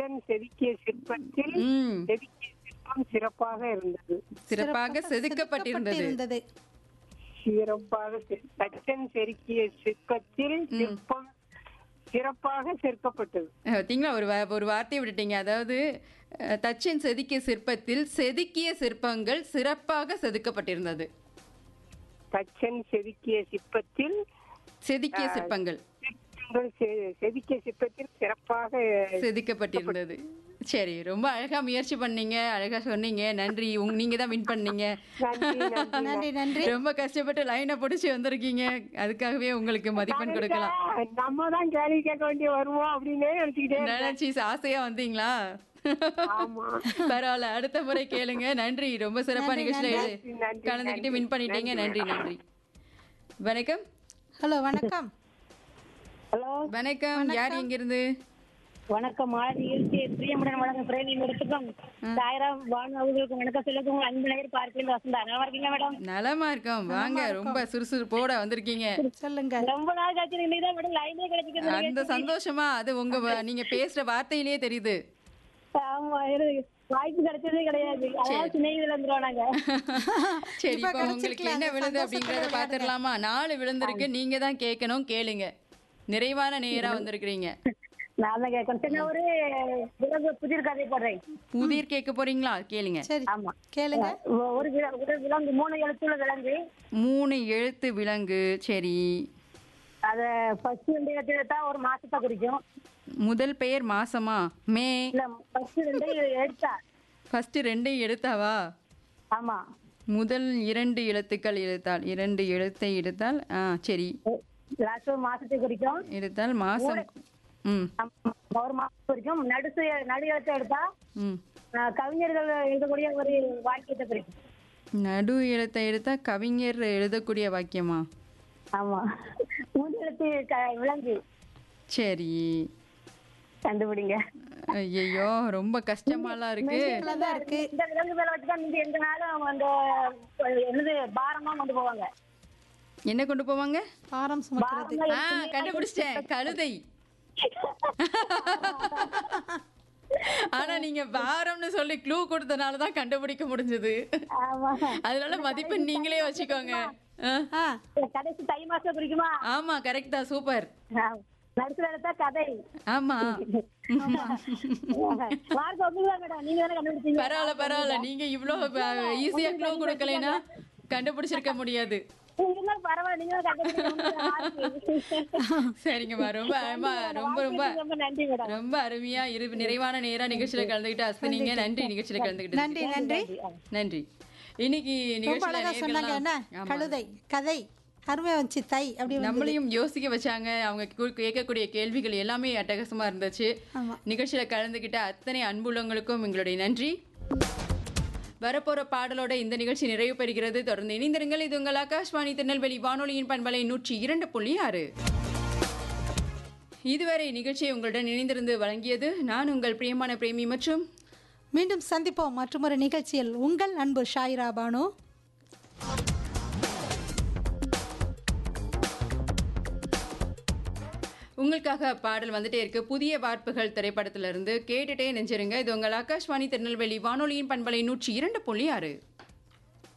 தச்சன் செதுக்கிய சிற்பத்தில் ம் செதுக்கிய சிற்பம் சிறப்பாக இருந்தது சிறப்பாக செதுக்கப்பட்டிருந்தது இருந்தது சிறப்பாக செ- தச்சன் செதுக்கிய சிற்பத்தில் சிற்பம் சிறப்பாக செதுக்கப்பட்டது பார்த்தீங்களா ஒரு வா- ஒரு வார்த்தையை விட்டுட்டீங்க அதாவது அஹ், தச்சன் செதுக்கிய சிற்பத்தில் செதுக்கிய சிற்பங்கள் சிறப்பாக செதுக்கப்பட்டிருந்தது தச்சன் செதுக்கிய சிற்பத்தில் செதுக்கிய சிற்பங்கள் சிற்பங்கள் செ- செதுக்கிய சிற்பத்தில் சிறப்பாக செதுக்கப்பட்டிருந்தது சரி ரொம்ப அழகா முயற்சி பண்ணீங்க அழகா சொன்னீங்க நன்றி உங்க நீங்க தான் வின் பண்ணீங்க நன்றி நன்றி நன்றி நன்றி ரொம்ப கஷ்டப்பட்டு லைனை பிடிச்சி வந்திருக்கீங்க அதுக்காகவே உங்களுக்கு மதிப்பெண் கொடுக்கலாம் நம்ம தான் கேள்வி கேட்க வேண்டிய வருவோம் அப்படின்னே நினைச்சுக்கிட்டே இருந்தேன். நினைச்சி ஆசையா வந்தீங்களா ஆமா பரவாயில்ல அடுத்த முறை கேளுங்க நன்றி ரொம்ப சிறப்பா நிகழ்ச்சியில நன்றி, நன்றி, கலந்துக்கிட்டு வின் பண்ணிட்டீங்க நன்றி நன்றி வணக்கம் ஹலோ வணக்கம் ஹலோ வணக்கம் யார் எங்கிருந்து வணக்கம் மாலை நிகழ்ச்சி பிரியமுடன் வழங்கும் பிரேமி மேடத்துக்கும் சாயராம் வானு அவர்களுக்கும் வணக்கம் சொல்லுங்க உங்க அன்பு நேயர் பார்க்கல வசந்தா நல்லா இருக்கீங்க மேடம் நலமா இருக்கோம் வாங்க ரொம்ப சுறுசுறுப்போட வந்திருக்கீங்க சொல்லுங்க ரொம்ப நாள் கழிச்சு நீங்க தான் மேடம் லைனே கிடைச்சிக்கிறது அந்த சந்தோஷமா அது உங்க வ- நீங்க பேசுற வார்த்தையிலேயே தெரியுது ஆமா எனக்கு வாய்ப்பு கிடைச்சதே கிடையாது அதாவது சின்ன வந்துருவோம் நாங்க சரி இப்போ உங்களுக்கு என்ன விழுது அப்படிங்கறத பாத்துடலாமா நாலு விழுந்திருக்கு நீங்க தான் கேட்கணும் கேளுங்க நிறைவான நேரா வந்திருக்கிறீங்க நான் தான் கேட்கணும் சரி, நான் ஒரு விலங்கு புதிர் கதை போடுறேன் புதிர் கேட்க போறீங்களா கேளுங்க சரி ஆமா கேளுங்க ஒ- ஒரு வில- ஒரு விலங்கு மூணு எழுத்துள்ள விலங்கு மூணு எழுத்து விலங்கு சரி அத ஃபர்ஸ்ட் ரெண்டு எழுத்து எடுத்தா ஒரு மாசத்தை குறிக்கும் முதல் பெயர் மாசமா மே இல்ல ஃபர்ஸ்ட் ரெண்டு எடுத்தா ஃபர்ஸ்ட் ரெண்டு எழுத்தாவா ஆமா முதல் இரண்டு எழுத்துக்கள் எழுத்தால் இரண்டு எழுத்தை எடுத்தால் ஆ சரி லாஸ்ட் ஒரு மாசத்தை குறிக்கும் எடுத்தால் மாசம் ம் ஆமா, ஒரு மாசம் குறிக்கும் நடுசு நடு எழுத்தை எடுத்தா ம் ஆஹ், கவிஞர்கள் எழுதக்கூடிய ஒரு வாக்கியத்தை குறிக்கும் நடு எழுத்தை எடுத்தா கவிஞர் எழுதக்கூடிய வாக்கியமா ஆமா மூன்று எழுத்து க- விலங்கு சரி கண்டுபிடிங்க ஐயோ ரொம்ப கஷ்டமாலாம் இருக்கு தான் இருக்கு இந்த விலங்கு மேல வச்சுதான் நீங்க எந்த நாளும் அவங்க அந்த என்னது பாரமா கொண்டு போவாங்க என்ன கொண்டு போவாங்க பாரம் சுமக்கிறது ஆ கண்டுபிடிச்சிட்டேன் கழுதை ஆனா நீங்க வாரம்னு சொல்லி க்ளூ கொடுத்தனால தான் கண்டுபிடிக்க முடிஞ்சது ஆமா அதனால மதிப்பெண் நீங்களே வச்சுக்கோங்க ஆ, ஆ கடைசி தை மாசம் குறிக்குமா ஆமா கரெக்ட் தான் சூப்பர் ஆஹ், நடுசுல எடுத்தா கதை ஆமா மார்க் ஒண்ணுதான் மேடம் நீங்க தானே கண்டுபிடிச்சீங்க பரவாயில்ல பரவாயில்ல நீங்க இவ்ளோ ஈஸியா க்ளூ கொடுக்கலைன்னா கண்டுபிடிச்சிருக்க முடியாது இருந்தாலும் பரவாயில்ல நீங்க தான் கண்டுபிடிச்சீங்க சரிங்கம்மா ரொம்ப அருமா ரொம்ப ரொம்ப ரொம்ப நன்றி மேடம் ரொம்ப அருமையா இரு நிறைவான நேரா நிகழ்ச்சியில கலந்துக்கிட்டு அஸ்வினிங்க நன்றி நிகழ்ச்சியில கலந்துக்கிட்டு நன்றி நன்றி நன்றி இன்னைக்கு ரொம்ப நிகழ்ச்சியில அழகா சொன்னாங்க என்ன நேயர்கள்லாம் ஆமா. கழுதை கதை அருமையா வந்துச்சு தை அப்படி வந்து நம்மளையும் யோசிக்க வச்சாங்க அவங்க கு- கேட்கக்கூடிய கேள்விகள் எல்லாமே அட்டகாசமா இருந்துச்சு ஆமா. நிகழ்ச்சியில கலந்துக்கிட்ட அத்தனை அன்புள்ளவங்களுக்கும் எங்களுடைய நன்றி வரப்போற பாடலோட இந்த நிகழ்ச்சி நிறைவு பெறுகிறது தொடர்ந்து இணைந்திருங்கள் இது உங்கள் ஆகாஷ்வாணி திருநெல்வேலி வானொலியின் பண்பலை நூற்றி இரண்டு புள்ளி ஆறு இதுவரை நிகழ்ச்சியை உங்களுடன் இணைந்திருந்து வழங்கியது நான் உங்கள் பிரியமான பிரேமி மற்றும் மீண்டும் சந்திப்போம் மற்றொரு நிகழ்ச்சியில் உங்கள் அன்பு ஷாயிரா பானு உங்களுக்காக பாடல் வந்துட்டே இருக்கு புதிய வார்ப்புகள் திரைப்படத்திலிருந்து கேட்டுட்டே நெஞ்சிருங்க இது உங்கள் ஆகாஷ்வாணி திருநெல்வேலி வானொலியின் பண்பலை நூற்றி இரண்டு புள்ளி ஆறு